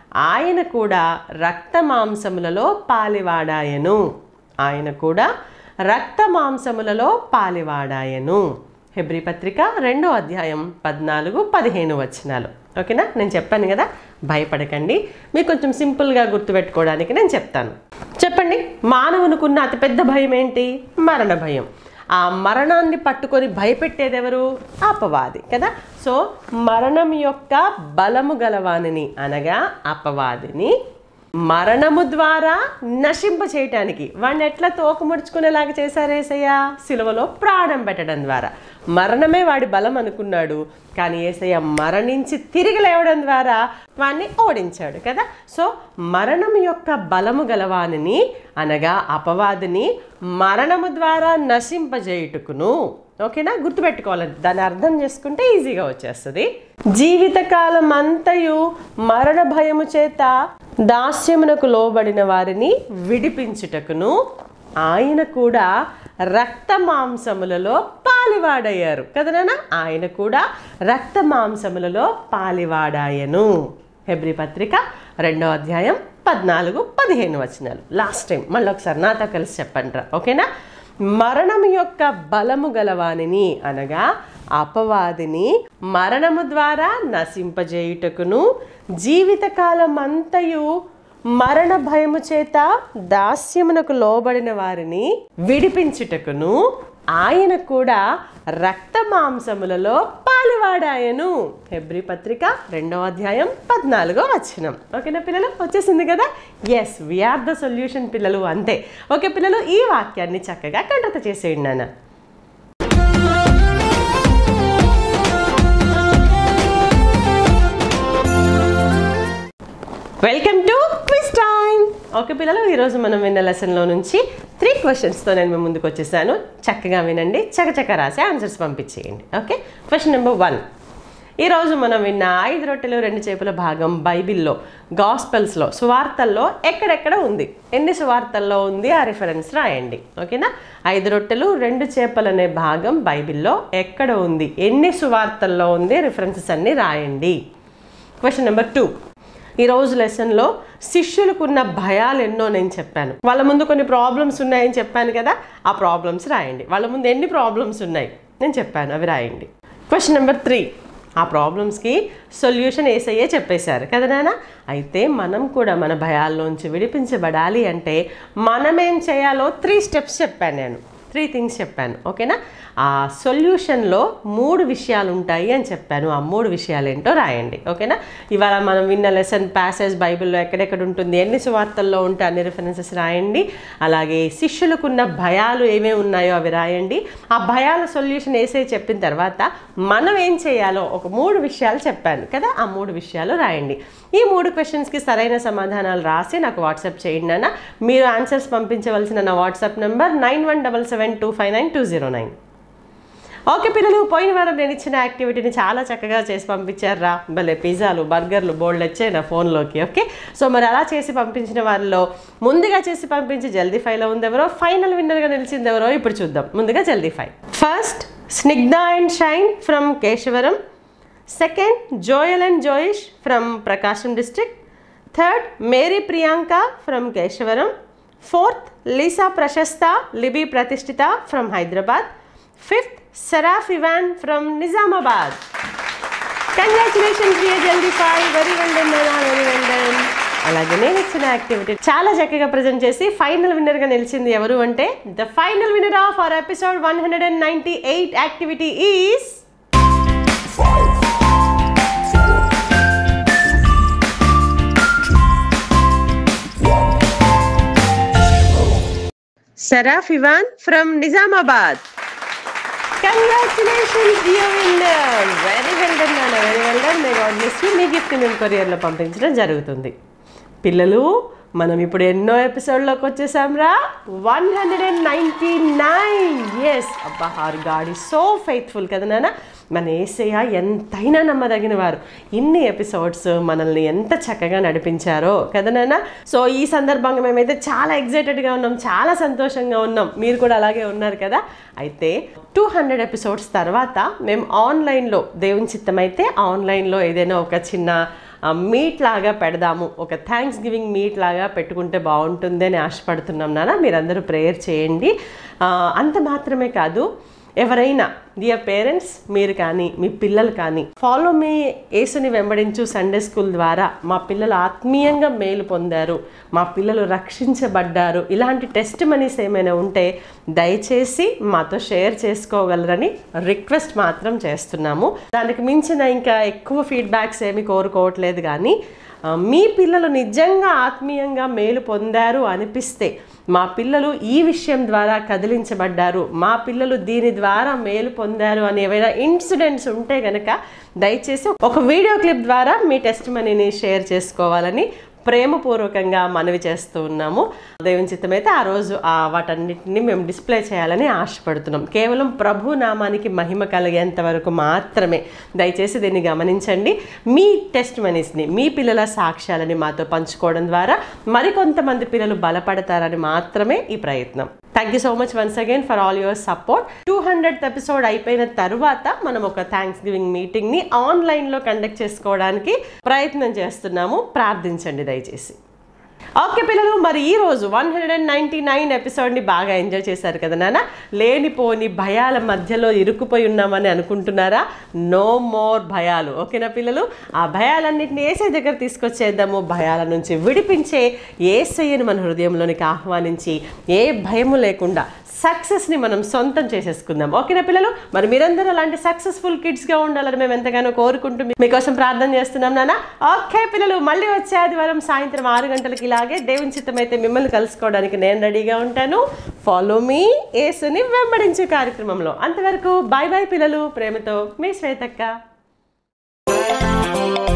ఆయన కూడా రక్త మాంసములలో పాలివాడాయను ఆయన కూడా రక్త మాంసములలో పాలివాడాయను హెబ్రి పత్రిక రెండో అధ్యాయం పద్నాలుగు పదిహేను వచనాలు ఓకేనా నేను చెప్పాను కదా భయపడకండి మీకు కొంచెం సింపుల్గా గుర్తుపెట్టుకోవడానికి నేను చెప్తాను చెప్పండి మానవునికున్న అతిపెద్ద భయం ఏంటి మరణ భయం ఆ మరణాన్ని పట్టుకొని భయపెట్టేది ఎవరు అపవాది కదా సో మరణం యొక్క బలము గలవానిని అనగా అపవాదిని మరణము ద్వారా నశింప చేయటానికి వాడిని ఎట్లా తోక ముడుచుకునేలాగా చేశారు సిలువలో ప్రాణం పెట్టడం ద్వారా మరణమే వాడి బలం అనుకున్నాడు కానీ ఏసయ్య మరణించి తిరిగి లేవడం ద్వారా వాడిని ఓడించాడు కదా సో మరణం యొక్క బలము గలవానిని అనగా అపవాదిని మరణము ద్వారా నశింపజేయుటకును ఓకేనా గుర్తుపెట్టుకోవాలి దాన్ని అర్థం చేసుకుంటే ఈజీగా వచ్చేస్తుంది జీవితకాలం అంతయు మరణ భయము చేత దాస్యమునకు లోబడిన వారిని విడిపించుటకును ఆయన కూడా రక్త మాంసములలో పాలివాడయ్యారు కదా నాన్న ఆయన కూడా రక్త మాంసములలో పాలివాడాయను హెబ్రి పత్రిక రెండో అధ్యాయం పద్నాలుగు పదిహేను వచనాలు లాస్ట్ టైం మళ్ళీ ఒకసారి నాతో కలిసి చెప్పండి రా ఓకేనా మరణం యొక్క బలము గలవానిని అనగా అపవాదిని మరణము ద్వారా నశింపజేయుటకును జీవితకాలం అంతయు మరణ భయము చేత దాస్యమునకు లోబడిన వారిని విడిపించుటకును ఆయన కూడా రక్త మాంసములలో పాలువాడాయను హెబ్రి పత్రిక రెండవ అధ్యాయం పద్నాలుగో వచనం ఓకేనా పిల్లలు వచ్చేసింది కదా ఎస్ వీఆర్ ద సొల్యూషన్ పిల్లలు అంతే ఓకే పిల్లలు ఈ వాక్యాన్ని చక్కగా కంటత చేసేయండి నాన్న welcome to quiz time okay పిల్లలు ఈరోజు మనం విన్న లెసన్లో నుంచి త్రీ క్వశ్చన్స్తో నేను మీ ముందుకు వచ్చేసాను చక్కగా వినండి చకచక రాసి ఆన్సర్స్ పంపించేయండి ఓకే క్వశ్చన్ నెంబర్ వన్ ఈరోజు మనం విన్న ఐదు రొట్టెలు రెండు చేపల భాగం బైబిల్లో గాస్పెల్స్లో సువార్తల్లో ఎక్కడెక్కడ ఉంది ఎన్ని సువార్తల్లో ఉంది ఆ రిఫరెన్స్ రాయండి ఓకేనా ఐదు రొట్టెలు రెండు చేపలు అనే భాగం బైబిల్లో ఎక్కడ ఉంది ఎన్ని సువార్తల్లో ఉంది రిఫరెన్సెస్ అన్నీ రాయండి క్వశ్చన్ నెంబర్ టూ ఈ రోజు లెసన్లో శిష్యులకున్న భయాలు ఎన్నో నేను చెప్పాను వాళ్ళ ముందు కొన్ని ప్రాబ్లమ్స్ ఉన్నాయని చెప్పాను కదా ఆ ప్రాబ్లమ్స్ రాయండి వాళ్ళ ముందు ఎన్ని ప్రాబ్లమ్స్ ఉన్నాయి నేను చెప్పాను అవి రాయండి క్వశ్చన్ నెంబర్ త్రీ ఆ ప్రాబ్లమ్స్కి సొల్యూషన్ ఏసయ్యే చెప్పేశారు కదా నాన్న అయితే మనం కూడా మన భయాల్లోంచి విడిపించబడాలి అంటే మనం ఏం చేయాలో త్రీ స్టెప్స్ చెప్పాను నేను త్రీ థింగ్స్ చెప్పాను ఓకేనా ఆ సొల్యూషన్లో మూడు విషయాలు ఉంటాయి అని చెప్పాను ఆ మూడు విషయాలు ఏంటో రాయండి ఓకేనా ఇవాళ మనం విన్న లెసన్ ప్యాసేజ్ బైబిల్లో ఎక్కడెక్కడ ఉంటుంది ఎన్ని సువార్తల్లో ఉంటే అన్ని రిఫరెన్సెస్ రాయండి అలాగే శిష్యులకున్న భయాలు ఏమేమి ఉన్నాయో అవి రాయండి ఆ భయాల సొల్యూషన్ వేసే చెప్పిన తర్వాత మనం ఏం చేయాలో ఒక మూడు విషయాలు చెప్పాను కదా ఆ మూడు విషయాలు రాయండి ఈ మూడు క్వశ్చన్స్కి సరైన సమాధానాలు రాసి నాకు వాట్సాప్ చేయండి అన్న మీరు ఆన్సర్స్ పంపించవలసిన నా WhatsApp number nine one double seven two five nine two zero nine okay పిల్లలు పోయిన వారం నేను ఇచ్చిన యాక్టివిటీని చాలా చక్కగా చేసి పంపించారా భలే పిజ్జాలు బర్గర్లు బోల్డ్ వచ్చాయి నా ఫోన్లోకి ఓకే సో మరి అలా చేసి పంపించిన వారిలో ముందుగా చేసి పంపించి జల్దీ ఫైవ్లో ఉంది ఎవరో ఫైనల్ విన్నర్గా నిలిచింది ఎవరో ఇప్పుడు చూద్దాం ముందుగా జల్దీ five first Snigdha and Shine from Keshavaram second Joel and Joish from Prakasam district third Mary Priyanka from Keshavaram fourth Lisa Prashasta Libby Prathishtitha from Hyderabad fifth Saraf Ivan from Nizamabad congratulations dear జల్దీ five very well done very well done అలాగే నేను ఇచ్చిన యాక్టివిటీ చాలా చక్కగా ప్రజెంట్ చేసి ఫైనల్ విన్నర్గా నిలిచింది ఎవరు అంటే the final winner of our episode one hundred and ninety eight activity is Saraf Ivan from Nizamabad congratulations dear winner very well done నాన్న very well done may God bless you మీ గిఫ్ట్ మేము కొరియర్లో పంపించడం జరుగుతుంది పిల్లలు మనం ఇప్పుడు ఎన్నో ఎపిసోడ్లోకి వచ్చేసాంరా one hundred and ninety nine yes అబ్బా our God is so faithful కదా నాన్న మన ఏసయ్య ఎంతైనా నమ్మదగిన వారు ఇన్ని ఎపిసోడ్స్ మనల్ని ఎంత చక్కగా నడిపించారో కదా నాన్న సో ఈ సందర్భంగా మేమైతే చాలా ఎగ్జైటెడ్గా ఉన్నాం చాలా సంతోషంగా ఉన్నాం మీరు కూడా అలాగే ఉన్నారు కదా అయితే టూ హండ్రెడ్ ఎపిసోడ్స్ తర్వాత మేము ఆన్లైన్లో దేవుని చిత్తమైతే ఆన్లైన్లో ఏదైనా ఒక చిన్న మీట్ లాగా పెడదాము ఒక థ్యాంక్స్ గివింగ్ మీట్ లాగా పెట్టుకుంటే బాగుంటుంది అని ఆశపడుతున్నాం నాన్న మీరందరూ ప్రేయర్ చేయండి ఆ, అంత మాత్రమే కాదు ఎవరైనా డియర్ పేరెంట్స్ మీరు కానీ మీ పిల్లలు కానీ ఫాలో మీ యేసుని వెంబడించు సండే స్కూల్ ద్వారా మా పిల్లలు ఆత్మీయంగా మేలు పొందారు మా పిల్లలు రక్షించబడ్డారు ఇలాంటి టెస్ట్ మనీస్ ఏమైనా ఉంటే దయచేసి మాతో షేర్ చేసుకోగలరని రిక్వెస్ట్ మాత్రం చేస్తున్నాము దానికి మించిన ఇంకా ఎక్కువ ఫీడ్బ్యాక్స్ ఏమి కోరుకోవట్లేదు కానీ ఆ, మీ పిల్లలు నిజంగా ఆత్మీయంగా మేలు పొందారు అనిపిస్తే మా పిల్లలు ఈ విషయం ద్వారా కదిలించబడ్డారు మా పిల్లలు దీని ద్వారా మేలు పొందారు అని ఏవైనా ఇన్సిడెంట్స్ ఉంటే గనక దయచేసి ఒక వీడియో క్లిప్ ద్వారా మీ టెస్ట్ మనీని షేర్ చేసుకోవాలని ప్రేమపూర్వకంగా మనవి చేస్తూ ఉన్నాము దేవుని చిత్తమైతే ఆ రోజు ఆ వాటన్నిటిని మేము డిస్ప్లే చేయాలని ఆశపడుతున్నాం కేవలం ప్రభు నామానికి మహిమ కలిగేంత వరకు మాత్రమే దయచేసి దీన్ని గమనించండి మీ టెస్ట్ మనీస్ని మీ పిల్లల సాక్ష్యాలని మాతో పంచుకోవడం ద్వారా మరికొంతమంది పిల్లలు బలపడతారని మాత్రమే ఈ ప్రయత్నం thank you so much once again for all your support two hundred episode అయిపోయిన తర్వాత మనం ఒక థ్యాంక్స్ గివింగ్ మీటింగ్ని ఆన్లైన్లో కండక్ట్ చేసుకోవడానికి ప్రయత్నం చేస్తున్నాము ప్రార్థించండి దయచేసి ఓకే పిల్లలు మరి ఈ రోజు one hundred and ninety nine ఎపిసోడ్ని బాగా ఎంజాయ్ చేశారు కదా నాన్న లేనిపోని భయాల మధ్యలో ఇరుక్కుపోయి ఉన్నామని అనుకుంటున్నారా నో మోర్ భయాలు ఓకేనా పిల్లలు ఆ భయాలన్నింటినీ ఏసై దగ్గర తీసుకొచ్చేద్దాము భయాల నుంచి విడిపించే ఏసయ్యను మన హృదయంలోనికి ఆహ్వానించి ఏ భయము లేకుండా సక్సెస్ని మనం సొంతం చేసేసుకుందాం ఓకేనా పిల్లలు మరి మీరందరూ అలాంటి సక్సెస్ఫుల్ కిడ్స్గా ఉండాలని మేము ఎంతగానో కోరుకుంటూ మీ- మీకోసం ప్రార్థన చేస్తున్నాం నాన్న ఓకే పిల్లలు మళ్ళీ వచ్చే ఆదివారం సాయంత్రం ఆరు గంటలకి ఇలాగే దేవుని చిత్తమైతే మిమ్మల్ని కలుసుకోవడానికి నేను రెడీగా ఉంటాను ఫాలో మీ ఏసుని వెంబడించే కార్యక్రమంలో అంతవరకు బాయ్ బాయ్ పిల్లలు ప్రేమతో మీ శ్వేతక్క